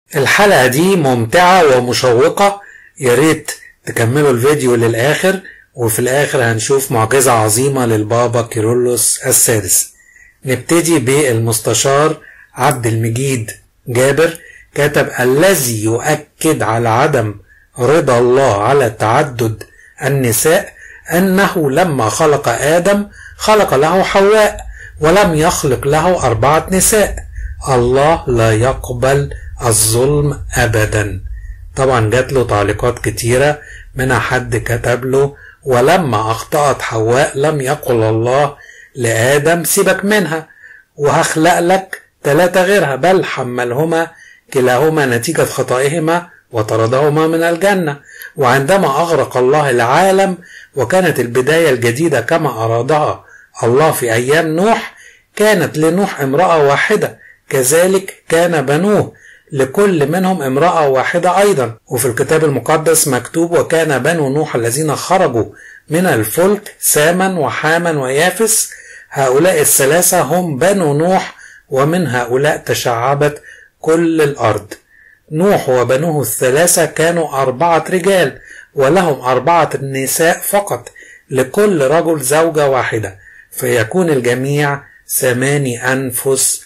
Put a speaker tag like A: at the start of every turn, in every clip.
A: الحلقة دي ممتعة ومشوقة يا ريت تكملوا الفيديو للآخر وفي الآخر هنشوف معجزة عظيمة للبابا كيرلس السادس نبتدي بالمستشار عبد المجيد جابر كتب الذي يؤكد على عدم رضا الله على تعدد النساء أنه لما خلق آدم خلق له حواء ولم يخلق له أربعة نساء الله لا يقبل الظلم أبدا طبعا جات له تعليقات كتيرة منها حد كتب له ولما أخطأت حواء لم يقل الله لآدم سيبك منها وهخلق لك ثلاثة غيرها بل حملهما كلاهما نتيجة خطئهما وطردهما من الجنة وعندما أغرق الله العالم وكانت البداية الجديدة كما أرادها الله في أيام نوح كانت لنوح امرأة واحدة كذلك كان بنوه لكل منهم امرأة واحدة أيضا وفي الكتاب المقدس مكتوب وكان بنو نوح الذين خرجوا من الفلك ساما وحاما ويافس هؤلاء الثلاثة هم بنو نوح ومن هؤلاء تشعبت كل الأرض نوح وبنوه الثلاثة كانوا أربعة رجال ولهم أربعة نساء فقط لكل رجل زوجة واحدة فيكون الجميع ثماني أنفس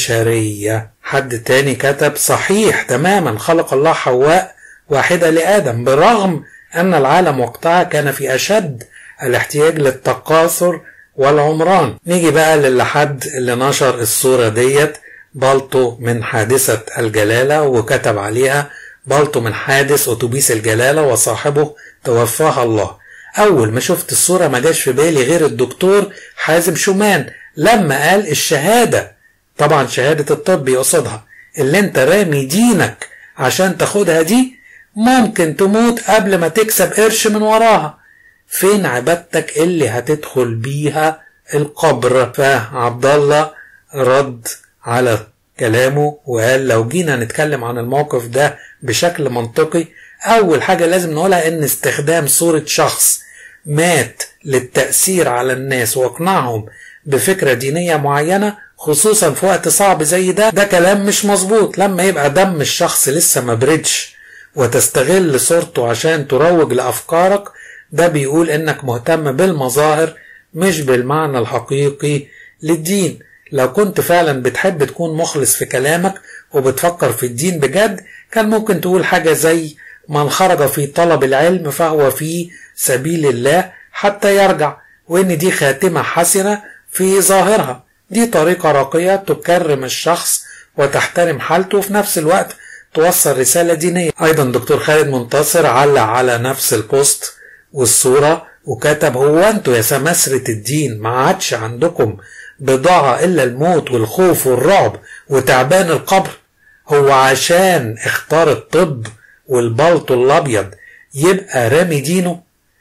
A: بشرية حد تاني كتب صحيح تماما خلق الله حواء واحدة لآدم بالرغم أن العالم وقتها كان في أشد الاحتياج للتقاصر والعمران نيجي بقى للحد اللي نشر الصورة ديت بلطو من حادثة الجلالة وكتب عليها بلطو من حادث أتوبيس الجلالة وصاحبه توفاها الله أول ما شفت الصورة ما جاش في بالي غير الدكتور حازم شومان لما قال الشهادة طبعا شهادة الطب يقصدها اللي انت رامي دينك عشان تاخدها دي ممكن تموت قبل ما تكسب قرش من وراها فين عبادتك اللي هتدخل بيها القبر فعبد الله رد على كلامه وقال لو جينا نتكلم عن الموقف ده بشكل منطقي أول حاجة لازم نقولها إن استخدام صورة شخص مات للتأثير على الناس وإقناعهم بفكرة دينية معينة خصوصا في وقت صعب زي ده ده كلام مش مظبوط لما يبقى دم الشخص لسه ما بردش وتستغل صورته عشان تروج لأفكارك ده بيقول إنك مهتم بالمظاهر مش بالمعنى الحقيقي للدين لو كنت فعلا بتحب تكون مخلص في كلامك وبتفكر في الدين بجد كان ممكن تقول حاجة زي من خرج في طلب العلم فهو في سبيل الله حتى يرجع وإن دي خاتمة حسنة في ظاهرها دي طريقة راقية تكرم الشخص وتحترم حالته وفي نفس الوقت توصل رسالة دينية أيضا دكتور خالد منتصر علق على نفس البوست والصورة وكتب هو انتوا يا سماسرة الدين ما عادش عندكم بضاعة إلا الموت والخوف والرعب وتعبان القبر هو عشان اختار الطب والبلط الأبيض يبقى رامي دينه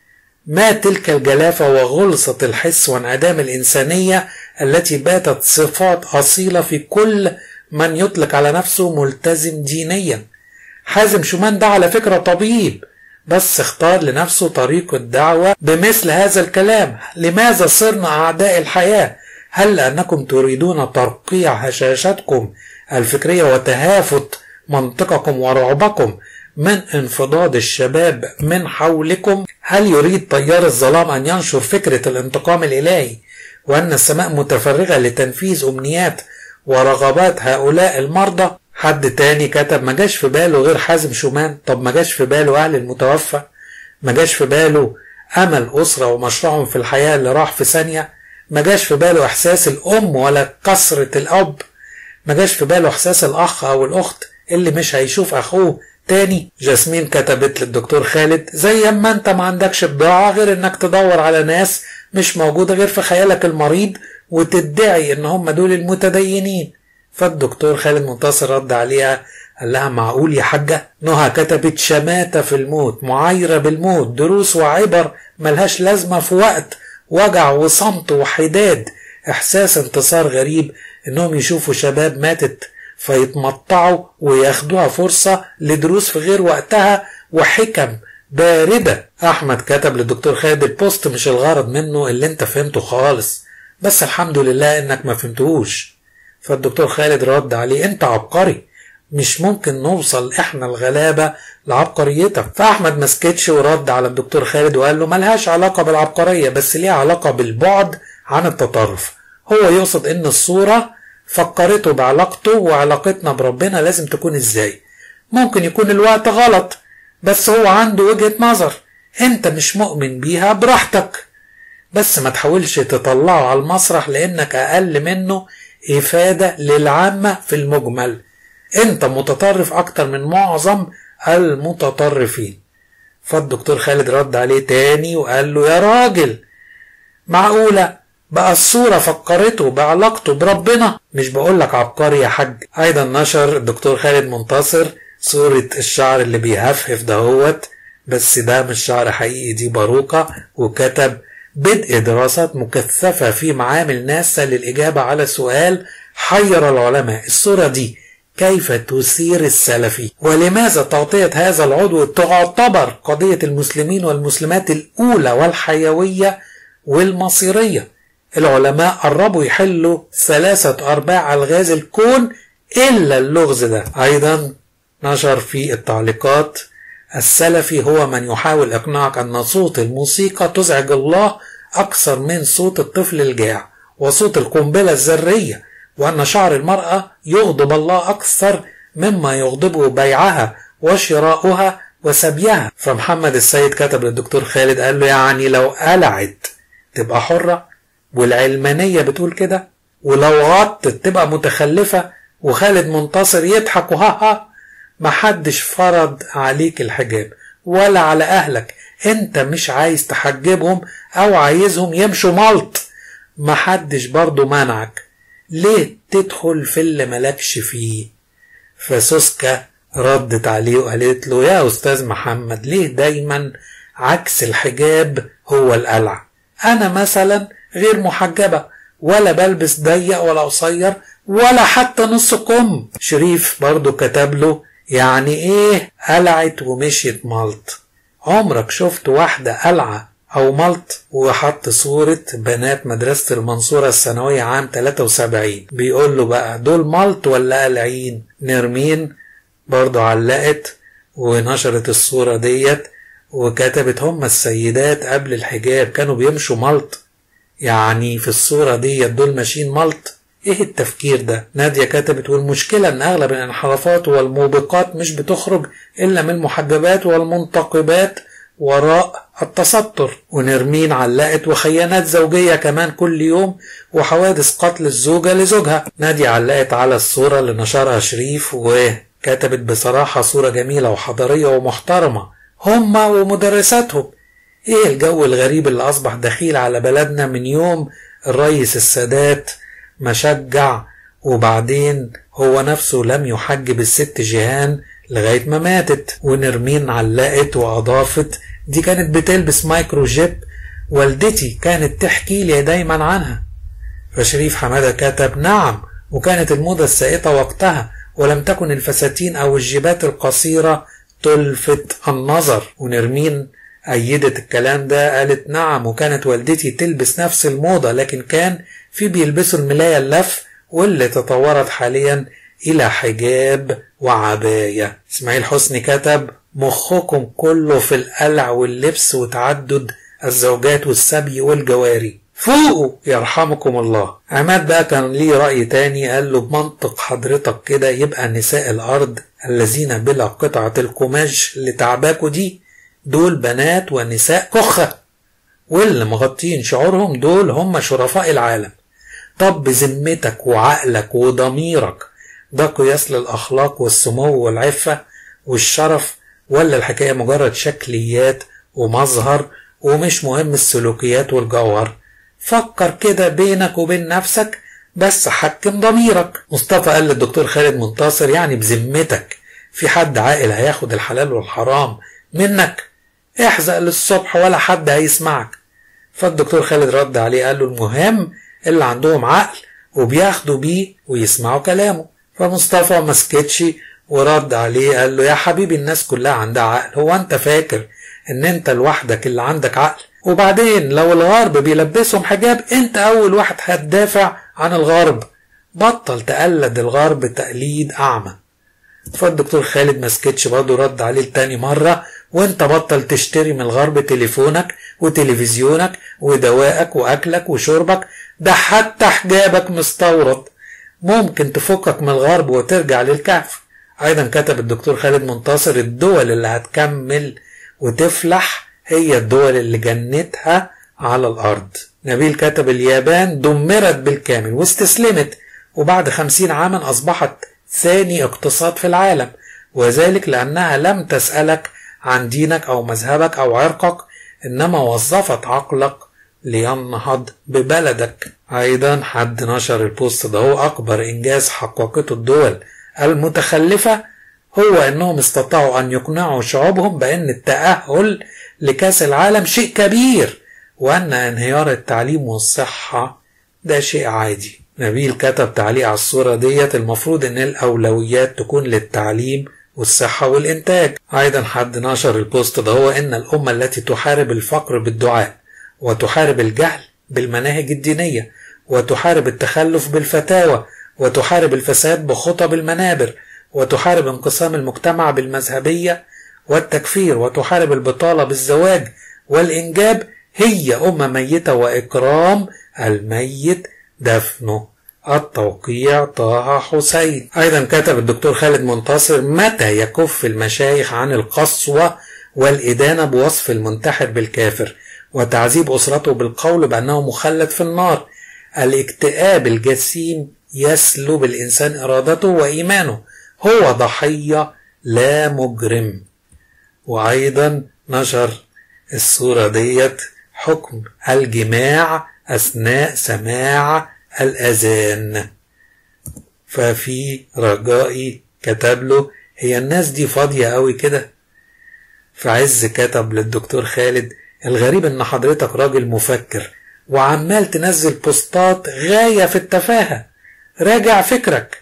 A: ما تلك الجلافة وغلصة الحس وانعدام الإنسانية التي باتت صفات أصيلة في كل من يطلق على نفسه ملتزم دينيا حازم شومان ده على فكرة طبيب بس اختار لنفسه طريق الدعوة بمثل هذا الكلام لماذا صرنا أعداء الحياة هل لأنكم تريدون ترقيع هشاشتكم الفكرية وتهافت منطقكم ورعبكم من انفضاض الشباب من حولكم هل يريد طيار الظلام أن ينشر فكرة الانتقام الإلهي وأن السماء متفرغة لتنفيذ أمنيات ورغبات هؤلاء المرضى حد تاني كتب ما جاش في باله غير حازم شومان طب ما جاش في باله أهل المتوفى ما جاش في باله أمل أسرة ومشروعهم في الحياة اللي راح في ثانية ما جاش في باله إحساس الأم ولا كسرة الأب ما جاش في باله إحساس الأخ أو الأخت اللي مش هيشوف أخوه تاني جاسمين كتبت للدكتور خالد زي ما انت ما عندكش بضاعة غير انك تدور على ناس مش موجودة غير في خيالك المريض وتدعي ان هم دول المتدينين فالدكتور خالد منتصر رد عليها قال لها معقول يا حاجة نهى كتبت شماتة في الموت معايرة بالموت دروس وعبر ملهاش لازمة في وقت وجع وصمت وحداد إحساس انتصار غريب إنهم يشوفوا شباب ماتت فيتمطعوا وياخدوها فرصة لدروس في غير وقتها وحكم باردة أحمد كتب للدكتور خالد البوست مش الغرض منه اللي انت فهمته خالص بس الحمد لله انك ما فهمتهوش فالدكتور خالد رد عليه انت عبقري مش ممكن نوصل احنا الغلابة لعبقريتك فأحمد مسكتش ورد على الدكتور خالد وقال له ملهاش علاقة بالعبقرية بس ليها علاقة بالبعد عن التطرف هو يقصد ان الصورة فكرته بعلاقته وعلاقتنا بربنا لازم تكون ازاي ممكن يكون الوقت غلط بس هو عنده وجهة نظر انت مش مؤمن بيها براحتك بس ما تحاولش تطلعه على المسرح لانك اقل منه افادة للعامة في المجمل انت متطرف اكتر من معظم المتطرفين فالدكتور خالد رد عليه تاني وقال له يا راجل معقولة بقى الصورة فكرته بعلاقته بربنا مش بقولك عبقري يا حاج ايضا نشر الدكتور خالد منتصر صورة الشعر اللي بيهفهف دهوت بس ده مش شعر حقيقي دي باروكة وكتب بدء دراسات مكثفة في معامل ناسا للإجابة على سؤال حير العلماء الصورة دي كيف تثير السلفي ولماذا تغطية هذا العضو تعتبر قضية المسلمين والمسلمات الأولى والحيوية والمصيرية العلماء قربوا يحلوا ثلاثة أرباع ألغاز الكون إلا اللغز ده أيضا نشر في التعليقات السلفي هو من يحاول إقناعك أن صوت الموسيقى تزعج الله أكثر من صوت الطفل الجاع وصوت القنبلة الذرية وأن شعر المرأة يغضب الله أكثر مما يغضبه بيعها وشراؤها وسبيها فمحمد السيد كتب للدكتور خالد قال له يعني لو قلعت تبقى حرة والعلمانية بتقول كده ولو غطت تبقى متخلفة وخالد منتصر يضحك وها ها محدش فرض عليك الحجاب ولا على أهلك انت مش عايز تحجبهم او عايزهم يمشوا ملط محدش برضو منعك ليه تدخل في اللي ملكش فيه فسوسكا ردت عليه وقالت له يا أستاذ محمد ليه دايما عكس الحجاب هو القلع أنا مثلا غير محجبة ولا بلبس ضيق ولا قصير ولا حتى نص كم شريف برضو كتب له يعني ايه قلعت ومشيت ملط عمرك شفت واحدة قلعة أو ملط وحط صورة بنات مدرسة المنصورة الثانوية عام 73 بيقول له بقى دول ملط ولا قلعين نرمين برضو علقت ونشرت الصورة ديت وكتبت هم السيدات قبل الحجاب كانوا بيمشوا ملط يعني في الصورة ديت دول ماشيين ملط ايه التفكير ده نادية كتبت والمشكلة ان اغلب الانحرافات والموبقات مش بتخرج الا من المحجبات والمنتقبات وراء التستر ونرمين علقت وخيانات زوجية كمان كل يوم وحوادث قتل الزوجة لزوجها نادية علقت على الصورة اللي نشرها شريف وكتبت بصراحة صورة جميلة وحضارية ومحترمة هما ومدرساتهم ايه الجو الغريب اللي اصبح دخيل على بلدنا من يوم الرئيس السادات مشجع وبعدين هو نفسه لم يحجب الست جيهان لغاية ما ماتت ونرمين علقت وأضافت دي كانت بتلبس مايكرو جيب والدتي كانت تحكي لي دايما عنها فشريف حمادة كتب نعم وكانت الموضة السائطة وقتها ولم تكن الفساتين أو الجيبات القصيرة تلفت النظر ونرمين أيدت الكلام ده قالت نعم وكانت والدتي تلبس نفس الموضة لكن كان في بيلبسوا الملاية اللف واللي تطورت حاليا إلى حجاب وعباية إسماعيل حسني كتب مخكم كله في القلع واللبس وتعدد الزوجات والسبي والجواري فوقوا يرحمكم الله عماد بقى كان ليه رأي تاني قال له بمنطق حضرتك كده يبقى نساء الأرض الذين بلا قطعة القماش اللي تعباكوا دي دول بنات ونساء كخة واللي مغطين شعورهم دول هم شرفاء العالم طب بذمتك وعقلك وضميرك ده قياس للأخلاق والسمو والعفة والشرف ولا الحكاية مجرد شكليات ومظهر ومش مهم السلوكيات والجوهر فكر كده بينك وبين نفسك بس حكم ضميرك مصطفى قال للدكتور خالد منتصر يعني بذمتك في حد عاقل هياخد الحلال والحرام منك احزق للصبح ولا حد هيسمعك فالدكتور خالد رد عليه قال له المهم اللي عندهم عقل وبياخدوا بيه ويسمعوا كلامه فمصطفى مسكتش ورد عليه قال له يا حبيبي الناس كلها عندها عقل هو انت فاكر ان انت لوحدك اللي عندك عقل وبعدين لو الغرب بيلبسهم حجاب انت اول واحد هتدافع عن الغرب بطل تقلد الغرب تقليد اعمى فالدكتور خالد مسكتش برضه رد عليه لتاني مرة وانت بطل تشتري من الغرب تليفونك وتلفزيونك ودوائك واكلك وشربك ده حتى حجابك مستورد ممكن تفكك من الغرب وترجع للكهف ايضا كتب الدكتور خالد منتصر الدول اللي هتكمل وتفلح هي الدول اللي جنتها على الارض نبيل كتب اليابان دمرت بالكامل واستسلمت وبعد خمسين عاما أصبحت ثاني اقتصاد في العالم وذلك لأنها لم تسألك عن دينك أو مذهبك أو عرقك إنما وظفت عقلك لينهض ببلدك أيضا حد نشر البوست ده هو أكبر إنجاز حققته الدول المتخلفة هو أنهم استطاعوا أن يقنعوا شعوبهم بأن التأهل لكأس العالم شيء كبير وأن انهيار التعليم والصحة ده شيء عادي نبيل كتب تعليق على الصورة ديت المفروض ان الاولويات تكون للتعليم والصحة والإنتاج أيضا حد نشر البوست ده هو إن الأمة التي تحارب الفقر بالدعاء وتحارب الجهل بالمناهج الدينية وتحارب التخلف بالفتاوى وتحارب الفساد بخطب المنابر وتحارب انقسام المجتمع بالمذهبية والتكفير وتحارب البطالة بالزواج والإنجاب هي أمة ميتة وإكرام الميت دفنه التوقيع طه حسين أيضا كتب الدكتور خالد منتصر متى يكف المشايخ عن القسوة والإدانة بوصف المنتحر بالكافر وتعذيب أسرته بالقول بأنه مخلد في النار الاكتئاب الجسيم يسلب الإنسان إرادته وإيمانه هو ضحية لا مجرم وأيضا نشر الصورة ديت حكم الجماع أثناء سماع الأذان ففي رجائي كتب له هي الناس دي فاضية قوي كده فعز كتب للدكتور خالد الغريب ان حضرتك راجل مفكر وعمال تنزل بوستات غاية في التفاهة راجع فكرك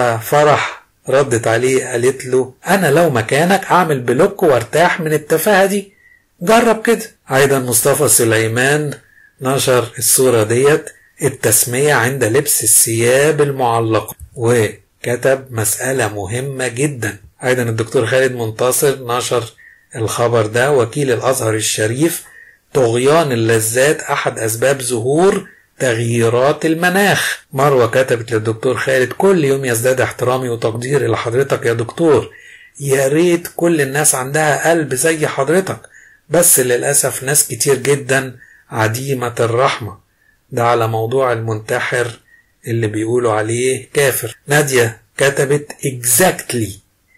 A: ففرح ردت عليه قالت له انا لو مكانك اعمل بلوك وارتاح من التفاهة دي جرب كده ايضا مصطفى سليمان نشر الصورة ديت التسمية عند لبس الثياب المعلقة وكتب مسألة مهمة جدا أيضا الدكتور خالد منتصر نشر الخبر ده وكيل الأزهر الشريف طغيان اللذات أحد أسباب ظهور تغييرات المناخ مروة كتبت للدكتور خالد كل يوم يزداد احترامي وتقديري لحضرتك يا دكتور يا ريت كل الناس عندها قلب زي حضرتك بس للأسف ناس كتير جدا عديمة الرحمة ده على موضوع المنتحر اللي بيقولوا عليه كافر نادية كتبت exactly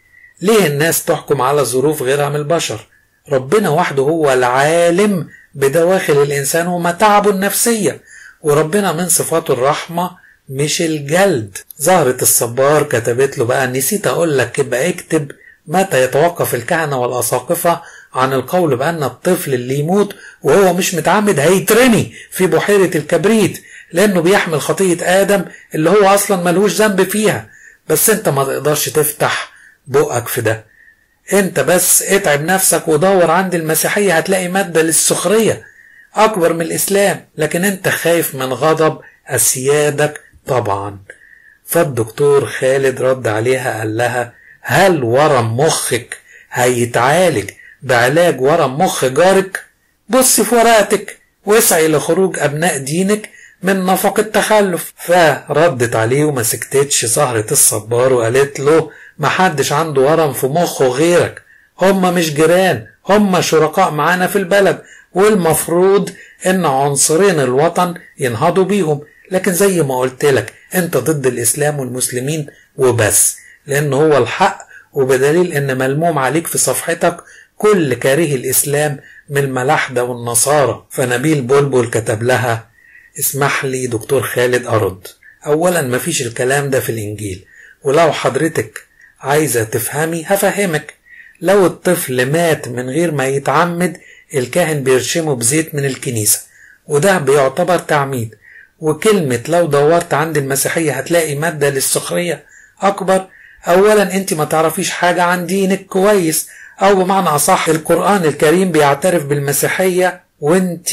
A: ليه الناس تحكم على ظروف غيرها من البشر ربنا وحده هو العالم بدواخل الإنسان ومتاعبه النفسية وربنا من صفاته الرحمة مش الجلد زهرة الصبار كتبت له بقى نسيت أقول لك يبقى اكتب متى يتوقف الكهنة والأساقفة عن القول بأن الطفل اللي يموت وهو مش متعمد هيترمي في بحيرة الكبريت لأنه بيحمل خطية آدم اللي هو أصلا ملهوش ذنب فيها بس أنت ما تقدرش تفتح بقك في ده أنت بس اتعب نفسك ودور عند المسيحية هتلاقي مادة للسخرية أكبر من الإسلام لكن أنت خايف من غضب أسيادك طبعا فالدكتور خالد رد عليها قال لها هل ورم مخك هيتعالج بعلاج ورم مخ جارك بص في ورقتك واسعي لخروج أبناء دينك من نفق التخلف فردت عليه وما سكتتش سهرة الصبار وقالت له محدش عنده ورم في مخه غيرك هما مش جيران هما شركاء معانا في البلد والمفروض ان عنصرين الوطن ينهضوا بيهم لكن زي ما قلت لك انت ضد الاسلام والمسلمين وبس لان هو الحق وبدليل ان ملموم عليك في صفحتك كل كاره الإسلام من الملاحدة والنصارى فنبيل بلبل كتب لها اسمح لي دكتور خالد أرد أولا مفيش الكلام ده في الإنجيل ولو حضرتك عايزة تفهمي هفهمك لو الطفل مات من غير ما يتعمد الكاهن بيرشمه بزيت من الكنيسة وده بيعتبر تعميد وكلمة لو دورت عند المسيحية هتلاقي مادة للسخرية أكبر أولا أنت ما تعرفيش حاجة عن دينك كويس أو بمعنى أصح القرآن الكريم بيعترف بالمسيحية وانت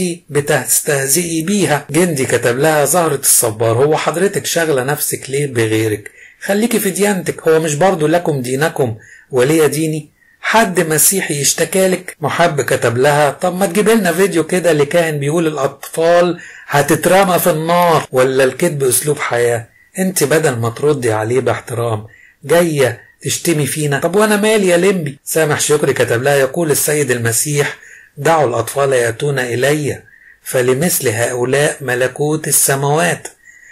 A: بتستهزئي بيها جندي كتب لها زهرة الصبار هو حضرتك شاغلة نفسك ليه بغيرك خليكي في ديانتك هو مش برضو لكم دينكم ولي ديني حد مسيحي يشتكالك محب كتب لها طب ما تجيب لنا فيديو كده لكاهن بيقول الاطفال هتترمى في النار ولا الكذب اسلوب حياه انت بدل ما تردي عليه باحترام جايه تشتمي فينا طب وانا مالي يا لمبي سامح شكري كتب لها يقول السيد المسيح دعوا الاطفال ياتون الي فلمثل هؤلاء ملكوت السماوات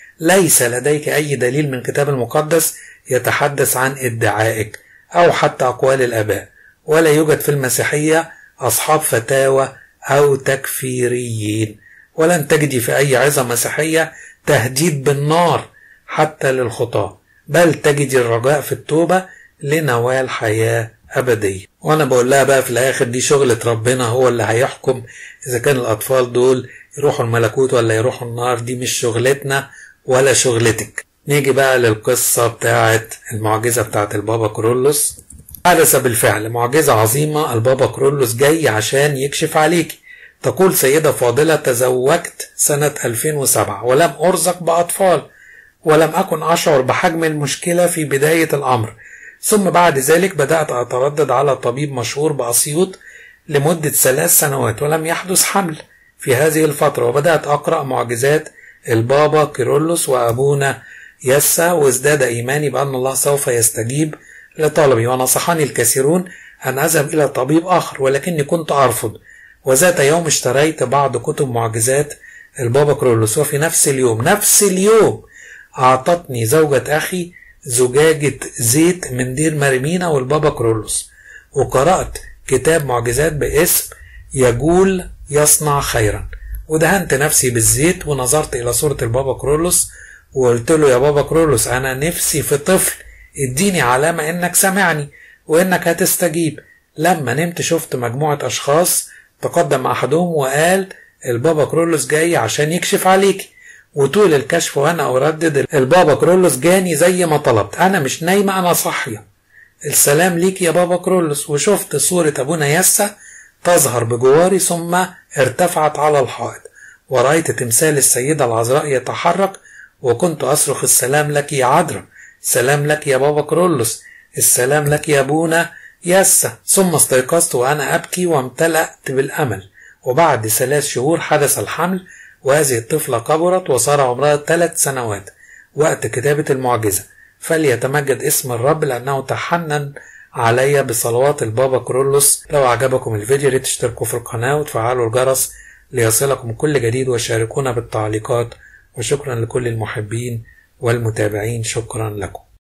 A: ليس لديك اي دليل من الكتاب المقدس يتحدث عن ادعائك او حتى اقوال الاباء ولا يوجد في المسيحيه اصحاب فتاوى او تكفيريين ولن تجدي في اي عظه مسيحيه تهديد بالنار حتى للخطاه بل تجدي الرجاء في التوبه لنوال حياه أبدية وأنا بقول لها بقى في الآخر دي شغلة ربنا هو اللي هيحكم إذا كان الأطفال دول يروحوا الملكوت ولا يروحوا النار دي مش شغلتنا ولا شغلتك نيجي بقى للقصة بتاعت المعجزة بتاعت البابا كرولوس حدث بالفعل معجزة عظيمة البابا كرولوس جاي عشان يكشف عليك تقول سيدة فاضلة تزوجت سنة 2007 ولم أرزق بأطفال ولم أكن أشعر بحجم المشكلة في بداية الأمر ثم بعد ذلك بدأت أتردد على طبيب مشهور بأسيوط لمدة ثلاث سنوات ولم يحدث حمل في هذه الفترة وبدأت أقرأ معجزات البابا كيرلس وأبونا يسا وازداد إيماني بأن الله سوف يستجيب لطلبي ونصحني الكثيرون أن أذهب إلى طبيب آخر ولكني كنت أرفض وذات يوم اشتريت بعض كتب معجزات البابا كرولوس وفي نفس اليوم نفس اليوم أعطتني زوجة أخي زجاجة زيت من دير مرمينا والبابا كرولوس وقرأت كتاب معجزات باسم يجول يصنع خيرا ودهنت نفسي بالزيت ونظرت إلى صورة البابا كرولوس وقلت له يا بابا كرولوس أنا نفسي في طفل اديني علامة إنك سامعني وإنك هتستجيب لما نمت شفت مجموعة أشخاص تقدم أحدهم وقال البابا كرولوس جاي عشان يكشف عليك وطول الكشف وانا اردد البابا كرولوس جاني زي ما طلبت انا مش نايمة انا صاحية السلام ليك يا بابا كرولوس وشفت صورة ابونا يسا تظهر بجواري ثم ارتفعت على الحائط ورأيت تمثال السيدة العذراء يتحرك وكنت أصرخ السلام لك يا عذراء سلام لك يا بابا كرولوس السلام لك يا ابونا يسا ثم استيقظت وأنا أبكي وامتلأت بالأمل وبعد ثلاث شهور حدث الحمل وهذه الطفلة كبرت وصار عمرها ثلاث سنوات وقت كتابة المعجزة فليتمجد اسم الرب لأنه تحنن علي بصلوات البابا كرولوس لو عجبكم الفيديو ريت تشتركوا في القناة وتفعلوا الجرس ليصلكم كل جديد وشاركونا بالتعليقات وشكرا لكل المحبين والمتابعين شكرا لكم